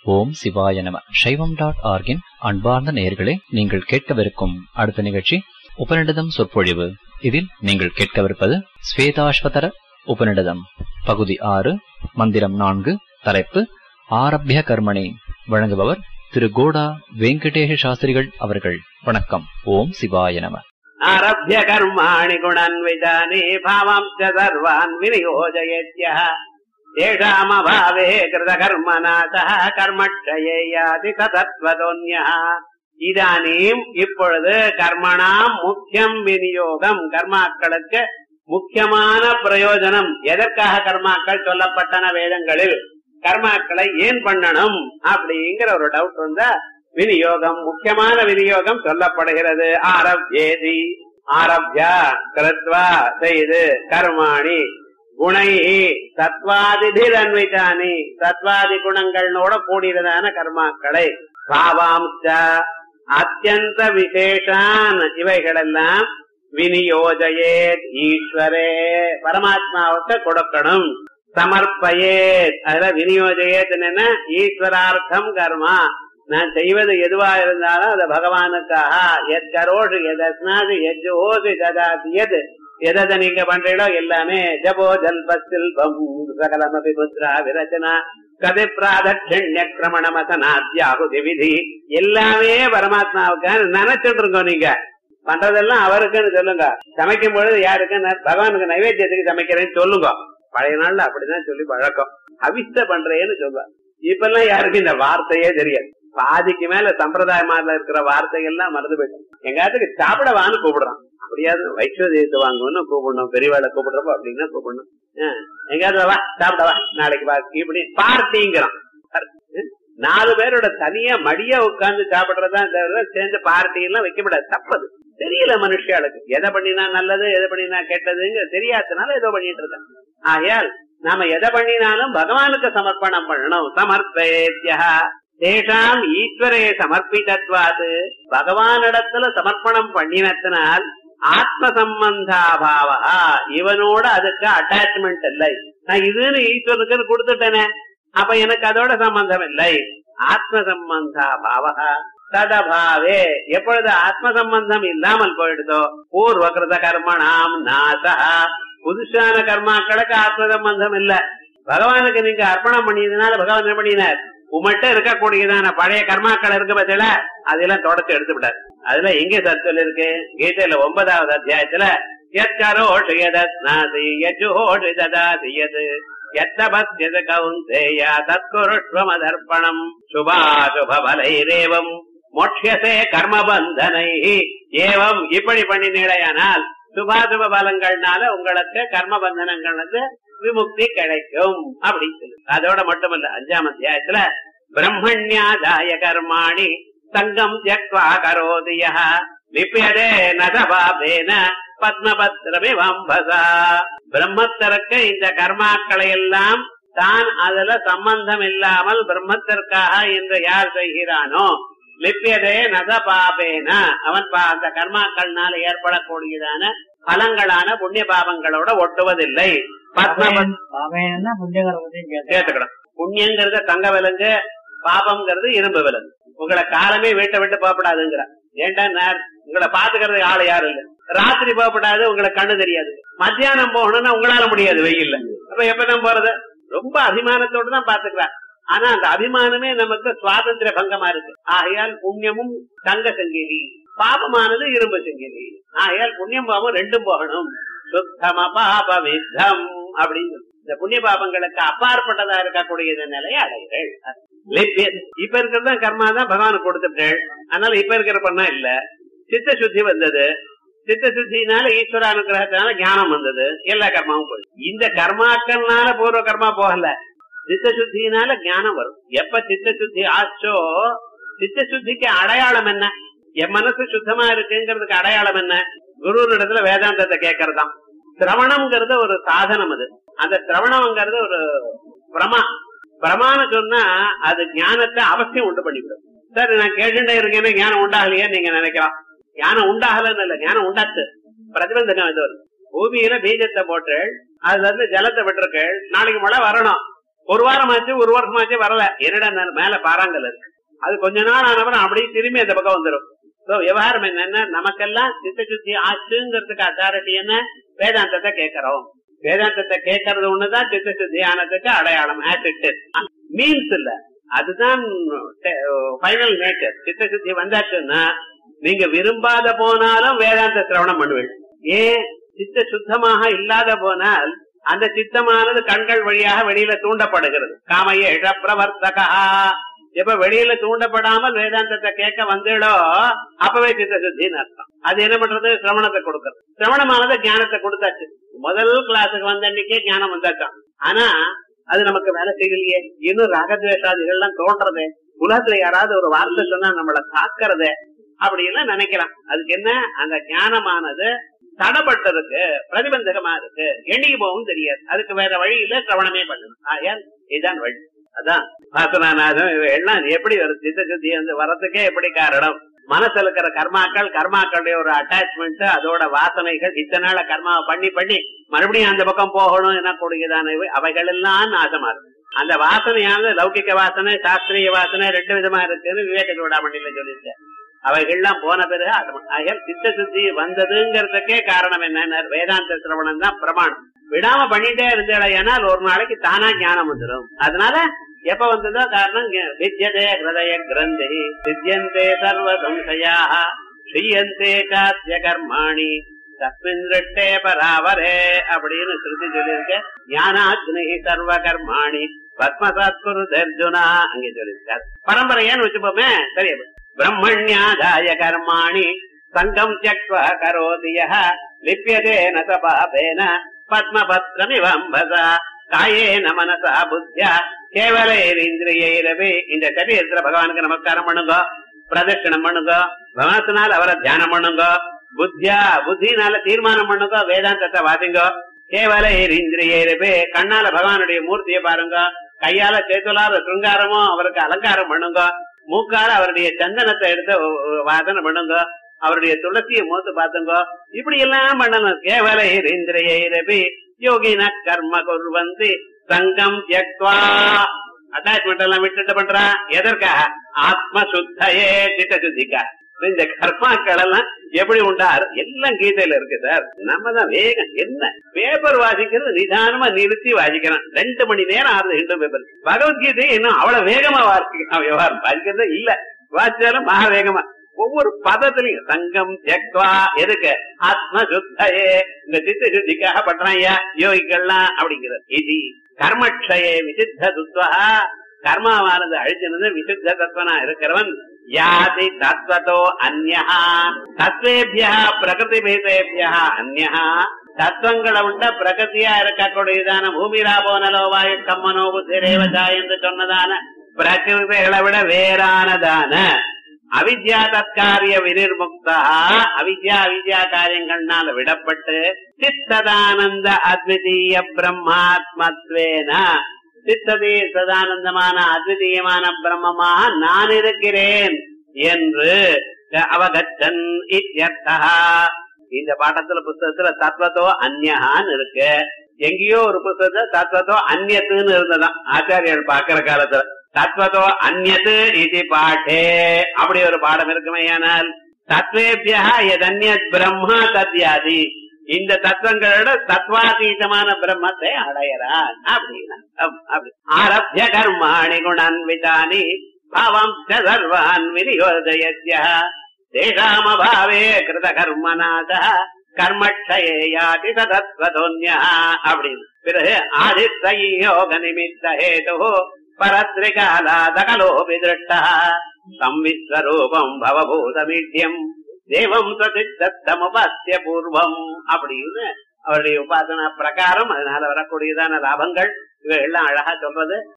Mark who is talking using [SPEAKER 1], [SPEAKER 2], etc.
[SPEAKER 1] ஓம் சிவாய நம சைவம் டாட் ஆர்கின் அன்பார்ந்த நேயர்களே நீங்கள் கேட்கவிருக்கும் அடுத்த நிகழ்ச்சி உபநிடதம் சொற்பொழிவு இதில் நீங்கள் கேட்கவிருப்பது ஸ்வேதாஸ்வதர உபநிடதம் பகுதி ஆறு மந்திரம் நான்கு தலைப்பு ஆரம்பிய கர்மணி வழங்குபவர் திரு கோடா வெங்கடேஷ சாஸ்திரிகள் அவர்கள் வணக்கம் ஓம் சிவாய நம
[SPEAKER 2] आरभ्य कर्माणि गुणान्वितानि भावांश्च सर्वान् विनियोजयेत्यः तेषामभावे कृतकर्मनाशः कर्मक्षये याति सतत्वतोऽन्यः இதானீம் இப்பொழுது கர்மணாம் முக்கியம் விநியோகம் கர்மாக்களுக்கு முக்கியமான பிரயோஜனம் எதற்காக கர்மாக்கள் சொல்லப்பட்டன வேதங்களில் கர்மாக்களை ஏன் பண்ணணும் அப்படிங்கிற ஒரு டவுட் வந்தா விநியோகம் முக்கியமான விநியோகம் சொல்லப்படுகிறது ஆரப்யேதி ஆரப்யா கிருத்வா செய்து கர்மாணி குணை சத்வாதிபிர் அன்விதானி சத்வாதி குணங்களோட கூடியதான கர்மாக்களை பாவாம்ச அத்தியந்த விசேஷான் இவைகளெல்லாம் விநியோஜயேத் ஈஸ்வரே பரமாத்மாவுக்கு கொடுக்கணும் சமர்ப்பயேத் அதுல விநியோஜயேத் என்ன ஈஸ்வரார்த்தம் கர்மா நான் செய்வது எதுவா இருந்தாலும் அது பகவானுக்காக எத் கரோஷு எதஸ்னாது எஜ்ஜோசி ததாசி எது எதை நீங்க பண்றீங்களோ எல்லாமே ஜபோ ஜல்பசில்பம் சகலமபி முத்ரா விரச்சனா கதை பிராதட்சண்ய கிரமணமசனாத்யாகுதி விதி எல்லாமே பரமாத்மாவுக்கு நினைச்சிட்டு இருக்கோம் நீங்க பண்றதெல்லாம் அவருக்குன்னு சொல்லுங்க சமைக்கும் பொழுது யாருக்கு பகவானுக்கு நைவேத்தியத்துக்கு சமைக்கிறேன்னு சொல்லுங்க பழைய நாள்ல அப்படிதான் சொல்லி பழக்கம் அவிஷ்ட பண்றேன்னு சொல்லுவா இப்ப எல்லாம் யாருக்கு இந்த வார்த்தையே தெரியாது பாதிக்கு மேல சம்பிரதாயமால இருக்கிற வார்த்தைகள்லாம் மறந்து போயிட்டோம் எங்காத்துக்கு சாப்பிடவான்னு கூப்பிடுறான் அப்படியாவது வைஸ்வதேசத்தை வாங்குவோம்னு கூப்பிடணும் பெரியவாளை கூப்பிடுறப்போ அப்படின்னா கூப்பிடணும் எங்காவது வா சாப்பிட வா நாளைக்கு வா இப்படி பார்ட்டிங்கிறான் நாலு பேரோட தனியா மடியா உட்கார்ந்து சாப்பிடுறதா தவிர சேர்ந்து பார்ட்டி எல்லாம் வைக்கப்படாது தப்பது தெரியல மனுஷாளுக்கு எதை பண்ணினா நல்லது எதை பண்ணினா கெட்டதுங்க தெரியாதனால ஏதோ பண்ணிட்டு இருக்கேன் ஆகையால் நாம எதை பண்ணினாலும் பகவானுக்கு சமர்ப்பணம் பண்ணணும் சமர்ப்பேத்யா தேஷாம் ஈஸ்வரே சமர்ப்பிதத்வாது பகவானிடத்துல சமர்ப்பணம் பண்ணினத்தினால் ஆத்ம சம்பந்தாபாவா இவனோட அதுக்கு அட்டாச்மெண்ட் இல்லை நான் இதுன்னு ஈஸ்வரனுக்கு கொடுத்துட்டேனே அப்ப எனக்கு அதோட சம்பந்தம் இல்லை ஆத்ம சம்பந்தாபாவா ததபாவே எப்பொழுது ஆத்ம சம்பந்தம் இல்லாமல் போயிடுதோ பூர்வ கிருத கர்மணாம் நாசா புதுசான கர்மாக்களுக்கு ஆத்ம சம்பந்தம் இல்ல பகவானுக்கு நீங்க அர்ப்பணம் பண்ணியதுனால பகவான் என்ன பண்ணினார் உமட்ட இருக்கக்கூடியதான பழைய கர்மாக்கள் இருக்கு பத்தில அதெல்லாம் தொடச்சு எடுத்து விடாது அதுல எங்க சத்துவல் இருக்கு கீதையில ஒன்பதாவது அத்தியாயத்துல எத்தரோஷு எதஸ்நாசி யஜோஷு ததாசியது எத்தபஸ்யது கவுந்தேயா தத்குருஷ்வமதர்ப்பணம் சுபாசுப பலைரேவம் மோட்சசே கர்மபந்தனை ஏவம் இப்படி பண்ணினீடையானால் சுபாசுப பலங்கள்னால உங்களுக்கு கர்ம பந்தனங்களுக்கு விமுக்தி கிடைக்கும் அப்படின்னு சொல்லு அதோட மட்டுமல்ல அஞ்சாம் அத்தியாயத்துல பிரம்மண்யாதாய கர்மாணி சங்கம் ஜக்வா கரோதிய லிப்பியதே நதபாபேன பத்மபத்ரமே வம்பசா பிரம்மத்திற்கு இந்த கர்மாக்களை எல்லாம் தான் அதுல சம்பந்தம் இல்லாமல் பிரம்மத்திற்காக என்று யார் செய்கிறானோ லிப்பியதே நதபாபேன அவன் அந்த கர்மாக்கள்னால ஏற்படக்கூடியதான பலங்களான புண்ணிய பாவங்களோட ஒட்டுவதில்லை சேர்த்துக்கணும் புண்ணியங்கிறது தங்க விலங்கு பாபம்ங்கிறது இரும்பு விலங்கு உங்களை காலமே வீட்டை விட்டு போகப்படாதுங்கிற ஏண்டா உங்களை பாத்துக்கிறது ஆளு யாரும் இல்ல ராத்திரி போகப்படாது உங்களுக்கு கண்ணு தெரியாது மத்தியானம் போகணும்னா உங்களால முடியாது வெயில்ல அப்ப எப்பதான் போறது ரொம்ப அபிமானத்தோடு தான் பாத்துக்கிறார் ஆனா அந்த அபிமானமே நமக்கு சுவாதந்திர பங்கமா இருக்கு ஆகையால் புண்ணியமும் தங்க சங்கிலி பாபமானது இரும்பு சங்கிலி ஆகையால் புண்ணியம் பாவம் ரெண்டும் போகணும் சுத்தம பாபவித்தம் அப்படின்னு இந்த புண்ணிய பாபங்களுக்கு அப்பாற்பட்டதா இருக்கக்கூடிய நிலையை அடைகிறேன் இப்ப இருக்கிறது கர்மா தான் பகவானுக்கு கொடுத்துட்டேன் அதனால இப்ப இருக்கிற பண்ணா இல்ல சித்த சுத்தி வந்தது சித்த சுத்தினால ஈஸ்வர அனுகிரகத்தினால ஞானம் வந்தது எல்லா கர்மாவும் போயிடும் இந்த கர்மாக்கள்னால பூர்வ கர்மா போகல சித்த சுத்தினால ஞானம் வரும் எப்ப சித்த சுத்தி ஆச்சோ சித்த சுத்திக்கு அடையாளம் என்ன என் மனசு சுத்தமா இருக்குங்கிறதுக்கு அடையாளம் என்ன குரு இடத்துல வேதாந்தத்தை கேட்கறதாம் சிரவணம்ங்கிறது ஒரு சாதனம் அது அந்த சிரவணம்ங்கிறது ஒரு பிரமா பிரமான்னு சொன்னா அது ஞானத்தை அவசியம் உண்டு பண்ணிவிடும் சார் நான் கேட்டுட்டே இருக்கேன்னு ஞானம் உண்டாகலையே நீங்க நினைக்கலாம் ஞானம் உண்டாகலன்னு இல்ல ஞானம் உண்டாச்சு பிரதிபந்தகம் இது வருது பூமியில பீஜத்தை போட்டு அதுல இருந்து ஜலத்தை விட்டுருக்கு நாளைக்கு மழை வரணும் ஒரு வாரம் ஆச்சு ஒரு வருஷம் ஆச்சு வரல என்னடா நான் மேல பாறாங்கல் இருக்கு அது கொஞ்ச நாள் ஆனவரும் அப்படியே திரும்பி அந்த பக்கம் வந்துடும் சோ விவகாரம் என்னன்னா நமக்கெல்லாம் சித்த சுத்தி ஆச்சுங்கிறதுக்கு அத்தாரிட்டி என்ன வேதாந்தத்தை கேட்கிறோம் வேதாந்தத்தை கேட்கறது ஒண்ணுதான் சித்த சுத்தி ஆனதுக்கு அடையாளம் மீன்ஸ் இல்ல அதுதான் ஃபைனல் நேச்சர் சித்த சுத்தி வந்தாச்சுன்னா நீங்க விரும்பாத போனாலும் வேதாந்த சிரவணம் பண்ணுவீங்க ஏன் சித்த சுத்தமாக இல்லாத போனால் அந்த சித்தமானது கண்கள் வழியாக வெளியில தூண்டப்படுகிறது காமைய பிரவர்த்தகா எப்ப வெளியில தூண்டப்படாமல் வேதாந்தத்தை கேட்க வந்துடோ அப்பவே சித்த சுத்தின்னு அர்த்தம் அது என்ன பண்றது சிரவணத்தை கொடுக்கறது சிரவணமானது ஞானத்தை கொடுத்தாச்சு முதல் கிளாஸுக்கு வந்த அன்னைக்கே ஞானம் வந்தாச்சான் ஆனா அது நமக்கு வேலை செய்யலையே இன்னும் ராகத்வேஷாதிகள் எல்லாம் தோன்றதே உலகத்துல யாராவது ஒரு வார்த்தை சொன்னா நம்மளை தாக்குறதே அப்படி எல்லாம் நினைக்கலாம் அதுக்கு என்ன அந்த ஞானமானது தடப்பட்டதுக்கு பிரதிபந்தகமா இருக்கு எண்ணிக்கு போகவும் தெரியாது அதுக்கு வேற வழி இல்ல சிரவணமே பண்ணணும் ஆயால் இதுதான் வழி அதான் வாசனாநாதம் எல்லாம் எப்படி வரும் சித்த சுத்தி வந்து வரதுக்கே எப்படி காரணம் மனசுல இருக்கிற கர்மாக்கள் கர்மாக்களுடைய ஒரு அட்டாச்மெண்ட் அதோட வாசனைகள் இத்தனை நாள கர்மாவை பண்ணி பண்ணி மறுபடியும் அந்த பக்கம் போகணும் என்ன கூடியதான அவைகள் எல்லாம் நாசமா இருக்கு அந்த வாசனையானது லௌகிக்க வாசனை சாஸ்திரிய வாசனை ரெண்டு விதமா இருக்குன்னு விவேக சூடாமணியில சொல்லியிருக்கேன் அவைகள்லாம் போன பிறகு ஆகையால் சித்த சுத்தி வந்ததுங்கிறதுக்கே காரணம் என்ன வேதாந்த சிரவணம் தான் பிரமாணம் விடாம பண்ணிட்டே இருந்தேனால் ஒரு நாளைக்கு தானா ஞானம் வந்துடும் அதனால எப்ப வந்ததோ காரணம் வித்யதே ஹிருதய கிரந்தி வித்யந்தே சர்வ சம்சயா ஸ்ரீயந்தே காத்திய கர்மாணி தஸ்மின் திருஷ்டே பராவரே அப்படின்னு ஸ்ருதி சொல்லியிருக்க ஞானாக்னி சர்வ கர்மாணி பத்மசாத் குரு அர்ஜுனா அங்கே சொல்லியிருக்கார் பரம்பரையான்னு வச்சுப்போமே சரி பிரம்மண்யாதாய கர்மாணி சங்கம் தியக்வா கரோதி யः லிப்யதேன சபாபேன பத்மபத்ரமிவம்பசா காயேன மனசா புத்தியா கேவலேந்திரியைரவே இந்த சரீரத்துல பகவானுக்கு நமஸ்காரம் பண்ணுங்க பிரதட்சணம் பண்ணுங்க பகவானத்தினால் அவரை தியானம் பண்ணுங்க புத்தியா புத்தினால தீர்மானம் பண்ணுங்க வேதாந்தத்தை வாசிங்க கேவல இந்திரியரவே கண்ணால பகவானுடைய மூர்த்தியை பாருங்க கையால சேத்துலாத சுங்காரமோ அவருக்கு அலங்காரம் பண்ணுங்க மூக்கால அவருடைய சந்தனத்தை எடுத்து வாசனை பண்ணுங்க அவருடைய துளசியை மூத்து பாத்துங்க இப்படி எல்லாம் பண்ணணும் கேவல இந்திரியரபி யோகின கர்ம குர்வந்தி சங்கம் தியக்வா அட்டாச்மெண்ட் எல்லாம் விட்டுட்டு பண்றா எதற்கா ஆத்ம சுத்தையே சித்த சுத்திக்கா இந்த கர்மாக்கள் எல்லாம் எப்படி உண்டாரு எல்லாம் கீதையில இருக்கு சார் நம்ம தான் வேகம் என்ன பேப்பர் வாசிக்கிறது நிதானமா நிறுத்தி வாசிக்கிறான் ரெண்டு மணி நேரம் ஆறுது ஹிந்து பேப்பர் பகவத்கீதை இன்னும் அவ்வளவு வேகமா வாசிக்கிறான் விவகாரம் வாசிக்கிறது இல்ல வாசிச்சாலும் மகா வேகமா ஒவ்வொரு பதத்திலையும் சங்கம் ஜக்வா எதுக்கு ஆத்ம சுத்தையே இந்த சித்த சுத்திக்காக பண்றாயா யோகிக்கள்லாம் அப்படிங்கிறது இது கர்மக்ஷயே விசித்த துத்வா கர்மாவானது அழிச்சிருந்து விசுத்த தத்துவனா இருக்கிறவன் யாதி தத்வதோ அந்யா தத்வேபியா பிரகிருதி பேதேபியா அந்யா தத்துவங்களை உண்ட பிரகதியா இருக்கக்கூடியதான பூமிராபோ நலோ வாயு கம்மனோ புத்திரேவதா என்று சொன்னதான பிரகிருதிகளை விட வேறானதான அவித்யா தற்காரிய வினிர்முக்தா அவித்யா அவித்யா காரியங்கள்னால விடப்பட்டு சித்ததானந்த அத்விதீய பிரம்மாத்மத்வேன சித்ததே சதானந்தமான அத்விதீயமான பிரம்மமாக நான் இருக்கிறேன் என்று அவகச்சன் இத்தியர்த்தா இந்த பாட்டத்துல புத்தகத்துல தத்வத்தோ அந்யஹான்னு இருக்கு எங்கேயோ ஒரு புத்தகத்துல தத்வத்தோ அந்நத்துன்னு இருந்ததான் ஆச்சாரியர் பாக்குற காலத்துல தத்வத்தோ அந்நது இது பாட்டே அப்படி ஒரு பாடம் இருக்குமே ஆனால் தத்வேபியா எதன்யத் பிரம்மா தத்யாதி இந்த தத்துவங்களோட தத்வாதீதமான பிரம்மத்தை அடையறான் அப்படின்னு ஆரம்பிய கர்மாணி குணான்விதானி பாவம் சர்வான் விநியோதயத்ய தேகாமபாவே கிருத கர்மநாத கர்மட்சயே யாதி ததத்வதோன்யா அப்படின்னு பிறகு ஆதித்த யோக நிமித்த ஹேது பரத்ரிகாலாதகலோபி திருஷ்ட சம்விஸ்வரூபம் பவபூதமீட்யம் தேவம் சதித்தமுபாசிய பூர்வம் அப்படின்னு அவருடைய உபாசனா பிரகாரம் அதனால வரக்கூடியதான லாபங்கள் இவைகள்லாம் அழகா சொல்றது